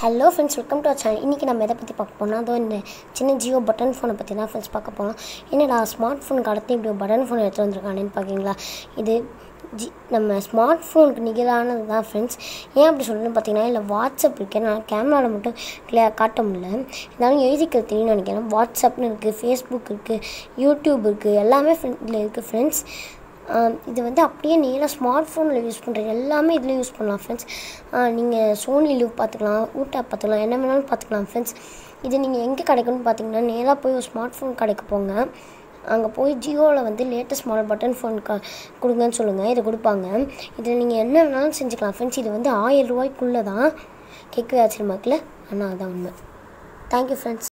hello friends welcome to our channel இன்றைக்கி நம்ம எதை பற்றி பார்க்க போனால் அதோ இந்த சின்ன ஜியோ பட்டன் ஃபோனை பற்றி தான் ஃப்ரெண்ட்ஸ் பார்க்க போகிறோம் என்னடா ஸ்மார்ட் ஃபோனுக்கு அடுத்து இப்படி ஒரு பட்டன் ஃபோன் எடுத்து வந்திருக்கானேன்னு பார்க்குறீங்களா இது ஜி நம்ம ஸ்மார்ட் ஃபோனுக்கு நிகரானது தான் ஃப்ரெண்ட்ஸ் ஏன் அப்படி சொல்லணும்னு பார்த்தீங்கன்னா இல்லை வாட்ஸ்அப் இருக்குது நான் கேமராவில் மட்டும் கிளியர் காட்ட முடியல இருந்தாலும் எழுதிக்கிறது தெரியும்னு நினைக்கிறேன் வாட்ஸ்அப்னு இருக்குது ஃபேஸ்புக் இருக்குது யூடியூப் இருக்குது எல்லாமே இதில் இருக்குது ஃப்ரெண்ட்ஸ் இது வந்து அப்படியே நேராக ஸ்மார்ட் ஃபோனில் யூஸ் பண்ணுற எல்லாமே இதில் யூஸ் பண்ணலாம் ஃப்ரெண்ட்ஸ் நீங்கள் சோனி லிவ் பார்த்துக்கலாம் ஊட்டா பார்த்துக்கலாம் என்ன வேணாலும் பார்த்துக்கலாம் ஃப்ரெண்ட்ஸ் இது நீங்கள் எங்கே கிடைக்கும்னு பார்த்தீங்கன்னா நேராக போய் ஒரு ஸ்மார்ட் ஃபோன் கடைக்கு போங்க அங்கே போய் ஜியோவில் வந்து லேட்டஸ்ட் மாடல் பட்டன் ஃபோன் க கொடுங்கன்னு சொல்லுங்கள் இதை கொடுப்பாங்க இதில் நீங்கள் என்ன வேணாலும் செஞ்சுக்கலாம் ஃப்ரெண்ட்ஸ் இது வந்து ஆயிரம் ரூபாய்க்குள்ளே தான் கேட்கவே ஆச்சரியமாக்கல ஆனால் அதான் உண்மை தேங்க்யூ ஃப்ரெண்ட்ஸ்